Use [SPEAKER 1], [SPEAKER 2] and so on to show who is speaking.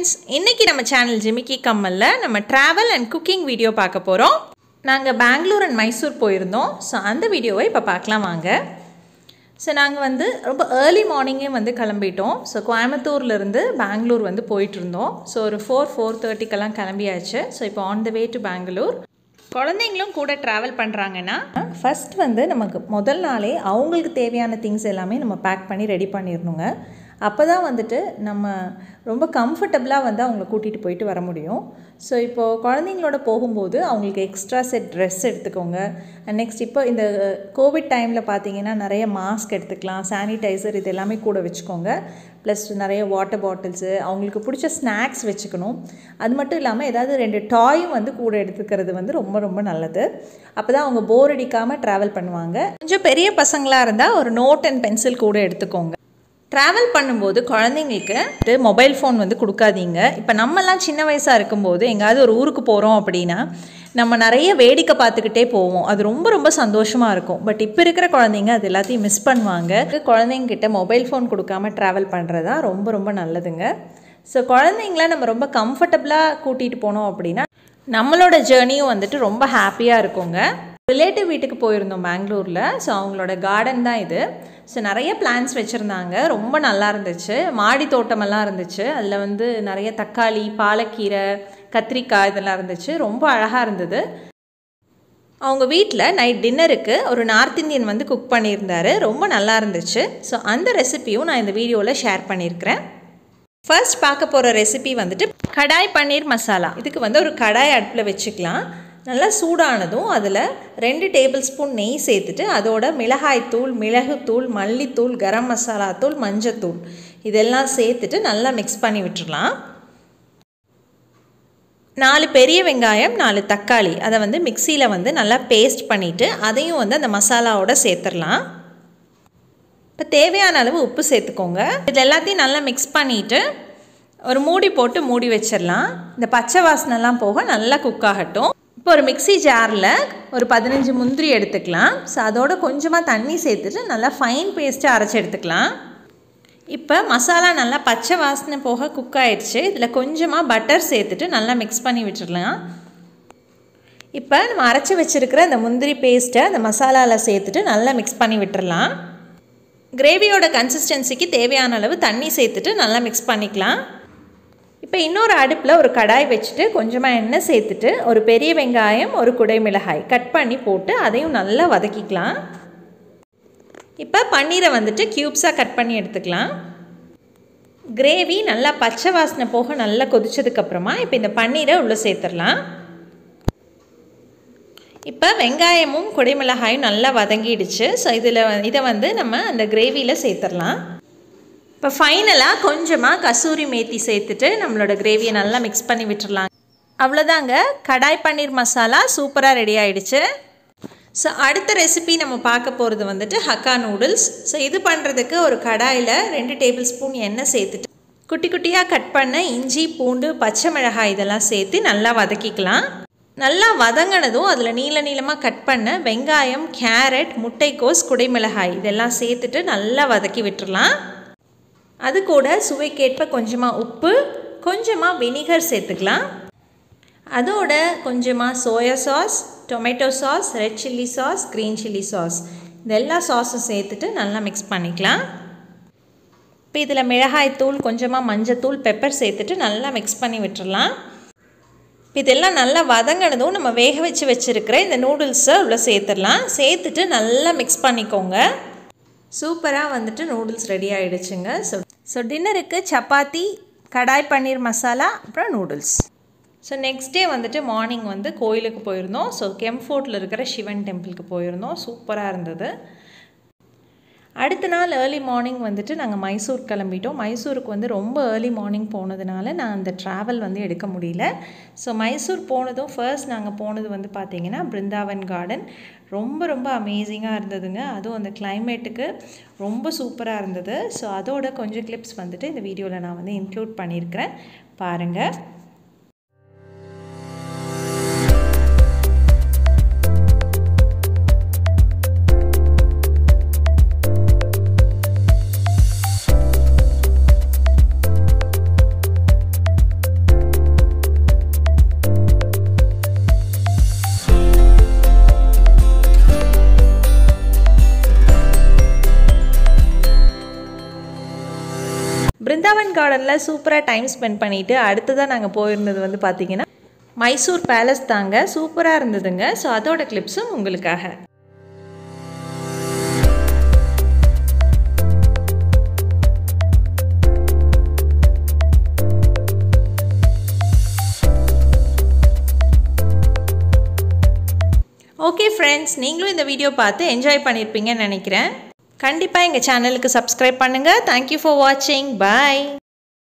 [SPEAKER 1] friends இன்றைக்கி நம்ம channel ஜிமிக்கி கம்மலில் நம்ம ட்ராவல் அண்ட் குக்கிங் வீடியோ பார்க்க போகிறோம் நாங்கள் பெங்களூர் அண்ட் மைசூர் போயிருந்தோம் ஸோ அந்த வீடியோவை இப்போ பார்க்கலாம் வாங்க ஸோ நாங்கள் வந்து ரொம்ப ஏர்லி மார்னிங்கே வந்து கிளம்பிட்டோம் ஸோ கோயம்புத்தூர்லேருந்து பெங்களூர் வந்து போயிட்டுருந்தோம் ஸோ ஒரு ஃபோர் ஃபோர் தேர்ட்டிக்கெல்லாம் கிளம்பியாச்சு ஸோ இப்போ on the way to Bangalore குழந்தைங்களும் கூட ட்ராவல் பண்ணுறாங்கன்னா ஃபஸ்ட் வந்து நமக்கு முதல் நாளே அவங்களுக்கு தேவையான திங்ஸ் எல்லாமே நம்ம பேக் பண்ணி ரெடி பண்ணிடணுங்க அப்போ தான் வந்துட்டு நம்ம ரொம்ப கம்ஃபர்டபுளாக வந்து அவங்கள கூட்டிகிட்டு போயிட்டு வர முடியும் ஸோ இப்போது குழந்தைங்களோட போகும்போது அவங்களுக்கு எக்ஸ்ட்ரா செட் ட்ரெஸ் எடுத்துக்கோங்க அண்ட் நெக்ஸ்ட் இப்போ இந்த கோவிட் டைமில் பார்த்தீங்கன்னா நிறைய மாஸ்க் எடுத்துக்கலாம் சானிடைசர் இது எல்லாமே கூட வச்சுக்கோங்க ப்ளஸ் நிறைய வாட்டர் பாட்டில்ஸு அவங்களுக்கு பிடிச்ச ஸ்நாக்ஸ் வச்சுக்கணும் அது மட்டும் இல்லாமல் ஏதாவது ரெண்டு டாயும் வந்து கூட எடுத்துக்கிறது வந்து ரொம்ப ரொம்ப நல்லது அப்போ தான் அவங்க போர் அடிக்காமல் ட்ராவல் பண்ணுவாங்க கொஞ்சம் பெரிய பசங்களாக இருந்தால் ஒரு நோட் அண்ட் பென்சில் கூட எடுத்துக்கோங்க ட்ராவல் பண்ணும்போது குழந்தைங்களுக்கு மொபைல் ஃபோன் வந்து கொடுக்காதீங்க இப்போ நம்மலாம் சின்ன வயசாக இருக்கும்போது எங்கேயாவது ஒரு ஊருக்கு போகிறோம் அப்படின்னா நம்ம நிறைய வேடிக்கை பார்த்துக்கிட்டே போவோம் அது ரொம்ப ரொம்ப சந்தோஷமாக இருக்கும் பட் இப்போ இருக்கிற குழந்தைங்க அது எல்லாத்தையும் மிஸ் பண்ணுவாங்க குழந்தைங்கிட்ட மொபைல் ஃபோன் கொடுக்காம ட்ராவல் பண்ணுறது தான் ரொம்ப ரொம்ப நல்லதுங்க ஸோ குழந்தைங்கள நம்ம ரொம்ப கம்ஃபர்டபுளாக கூட்டிகிட்டு போனோம் அப்படின்னா நம்மளோட ஜேர்னியும் வந்துட்டு ரொம்ப ஹாப்பியாக இருக்குங்க ரிலேட்டிவ் வீட்டுக்கு போயிருந்தோம் பெங்களூரில் ஸோ அவங்களோட கார்டன் தான் இது ஸோ நிறைய பிளான்ஸ் வச்சுருந்தாங்க ரொம்ப நல்லா இருந்துச்சு மாடி தோட்டமெல்லாம் இருந்துச்சு அதில் வந்து நிறைய தக்காளி பாலக்கீரை கத்திரிக்காய் இதெல்லாம் இருந்துச்சு ரொம்ப அழகாக இருந்தது அவங்க வீட்டில் நைட் டின்னருக்கு ஒரு நார்த் இந்தியன் வந்து குக் பண்ணியிருந்தாரு ரொம்ப நல்லா இருந்துச்சு ஸோ அந்த ரெசிப்பியும் நான் இந்த வீடியோவில் ஷேர் பண்ணியிருக்கிறேன் ஃபர்ஸ்ட் பார்க்க போகிற ரெசிபி வந்துட்டு கடாய் பன்னீர் மசாலா இதுக்கு வந்து ஒரு கடாய் அடுப்பில் வச்சுக்கலாம் நல்லா சூடானதும் அதில் ரெண்டு டேபிள் ஸ்பூன் நெய் சேர்த்துட்டு அதோட மிளகாய்த்தூள் மிளகுத்தூள் மல்லித்தூள் கரம் மசாலா தூள் மஞ்சத்தூள் இதெல்லாம் சேர்த்துட்டு நல்லா மிக்ஸ் பண்ணி விட்டுடலாம் நாலு பெரிய வெங்காயம் நாலு தக்காளி அதை வந்து மிக்சியில் வந்து நல்லா பேஸ்ட் பண்ணிவிட்டு அதையும் வந்து அந்த மசாலாவோட சேர்த்துடலாம் இப்போ தேவையான அளவு உப்பு சேர்த்துக்கோங்க இது எல்லாத்தையும் நல்லா மிக்ஸ் பண்ணிவிட்டு ஒரு மூடி போட்டு மூடி வச்சிடலாம் இந்த பச்சை வாசனைலாம் போக நல்லா குக் ஆகட்டும் இப்போ ஒரு மிக்சி ஜாரில் ஒரு பதினஞ்சு முந்திரி எடுத்துக்கலாம் ஸோ அதோட கொஞ்சமாக தண்ணி சேர்த்துட்டு நல்லா ஃபைன் பேஸ்ட்டு அரைச்சி எடுத்துக்கலாம் இப்போ மசாலா நல்லா பச்சை வாசனை போக குக் ஆயிடுச்சு இதில் கொஞ்சமாக பட்டர் சேர்த்துட்டு நல்லா மிக்ஸ் பண்ணி விட்டுடலாம் இப்போ நம்ம அரைச்சி வச்சுருக்கிற அந்த முந்திரி பேஸ்ட்டை அந்த மசாலாவில் சேர்த்துட்டு நல்லா மிக்ஸ் பண்ணி விட்டுடலாம் கிரேவியோட கன்சிஸ்டன்சிக்கு தேவையான அளவு தண்ணி சேர்த்துட்டு நல்லா மிக்ஸ் பண்ணிக்கலாம் இப்போ இன்னொரு அடுப்பில் ஒரு கடாய் வச்சுட்டு கொஞ்சமாக எண்ணெய் சேர்த்துட்டு ஒரு பெரிய வெங்காயம் ஒரு குடை மிளகாய் கட் பண்ணி போட்டு அதையும் நல்லா வதக்கிக்கலாம் இப்போ பன்னீரை வந்துட்டு க்யூப்ஸாக கட் பண்ணி எடுத்துக்கலாம் கிரேவி நல்லா பச்சை வாசனை போக நல்லா கொதிச்சதுக்கப்புறமா இப்போ இந்த பன்னீரை உள்ளே சேர்த்துடலாம் இப்போ வெங்காயமும் குடைமிளகாயும் நல்லா வதங்கிடுச்சு ஸோ இதில் இதை வந்து நம்ம அந்த கிரேவியில் சேர்த்துடலாம் இப்போ ஃபைனலாக கொஞ்சமாக கசூரி மேத்தி சேர்த்துட்டு நம்மளோட கிரேவியை நல்லா மிக்ஸ் பண்ணி விட்டுடலாம் அவ்வளோதாங்க கடாய் பன்னீர் மசாலா சூப்பராக ரெடி ஆகிடுச்சு ஸோ அடுத்த ரெசிபி நம்ம பார்க்க போகிறது வந்துட்டு ஹக்கா நூடுல்ஸ் ஸோ இது பண்ணுறதுக்கு ஒரு கடாயில் ரெண்டு டேபிள் ஸ்பூன் எண்ணெய் சேர்த்துட்டு குட்டி குட்டியாக கட் பண்ண இஞ்சி பூண்டு பச்சை மிளகாய் இதெல்லாம் சேர்த்து நல்லா வதக்கிக்கலாம் நல்லா வதங்கினதும் அதில் நீள நீளமாக கட் பண்ண வெங்காயம் கேரட் முட்டைக்கோஸ் குடைமிளகாய் இதெல்லாம் சேர்த்துட்டு நல்லா வதக்கி விட்டுறலாம் அது கூட சுவைக்கேற்ப கொஞ்சமாக உப்பு கொஞ்சமாக வினிகர் சேர்த்துக்கலாம் அதோட கொஞ்சமாக soya sauce tomato sauce red chilli sauce green chilli sauce இது எல்லா சாஸும் சேர்த்துட்டு நல்லா மிக்ஸ் பண்ணிக்கலாம் இப்போ இதில் மிளகாய்த்தூள் கொஞ்சமாக மஞ்சத்தூள் பெப்பர் சேர்த்துட்டு நல்லா மிக்ஸ் பண்ணி விட்டுறலாம் இப்போ இதெல்லாம் நல்லா வதங்கினதும் நம்ம வேக வச்சு வச்சுருக்கிற இந்த நூடுல்ஸை உள்ளே சேர்த்துடலாம் சேர்த்துட்டு நல்லா மிக்ஸ் பண்ணிக்கோங்க சூப்பராக வந்துட்டு நூடுல்ஸ் ரெடி ஆகிடுச்சுங்க ஸோ ஸோ டின்னருக்கு சப்பாத்தி கடாய் பன்னீர் மசாலா அப்புறம் நூடுல்ஸ் ஸோ நெக்ஸ்ட் டே வந்துட்டு மார்னிங் வந்து கோயிலுக்கு போயிருந்தோம் ஸோ கெம்ஃபோர்ட்டில் இருக்கிற சிவன் டெம்பிளுக்கு போயிருந்தோம் சூப்பராக இருந்தது அடுத்த நாள் ஏர்லி மார்னிங் வந்துட்டு நாங்கள் மைசூர் கிளம்பிட்டோம் மைசூருக்கு வந்து ரொம்ப ஏர்லி மார்னிங் போனதுனால நான் அந்த ட்ராவல் வந்து எடுக்க முடியல ஸோ மைசூர் போனதும் ஃபர்ஸ்ட் நாங்கள் போனது வந்து பார்த்திங்கன்னா பிருந்தாவன் கார்டன் ரொம்ப ரொம்ப அமேசிங்காக இருந்ததுங்க அதுவும் அந்த கிளைமேட்டுக்கு ரொம்ப சூப்பராக இருந்தது ஸோ அதோட கொஞ்சம் கிளிப்ஸ் வந்துட்டு இந்த வீடியோவில் நான் வந்து இன்க்ளூட் பண்ணியிருக்கிறேன் பாருங்கள் பிருந்தாவன் கார்டனில் சூப்பராக டைம் ஸ்பெண்ட் பண்ணிவிட்டு அடுத்ததாக நாங்கள் போயிருந்தது வந்து பார்த்திங்கன்னா மைசூர் பேலஸ் தாங்க சூப்பராக இருந்ததுங்க ஸோ அதோட கிளிப்ஸும் உங்களுக்காக ஓகே ஃப்ரெண்ட்ஸ் நீங்களும் இந்த வீடியோ பார்த்து என்ஜாய் பண்ணியிருப்பீங்கன்னு நினைக்கிறேன் கண்டிப்பாக எங்கள் சேனலுக்கு சப்ஸ்கிரைப் பண்ணுங்கள் தேங்க்யூ ஃபார் வாட்சிங் பாய்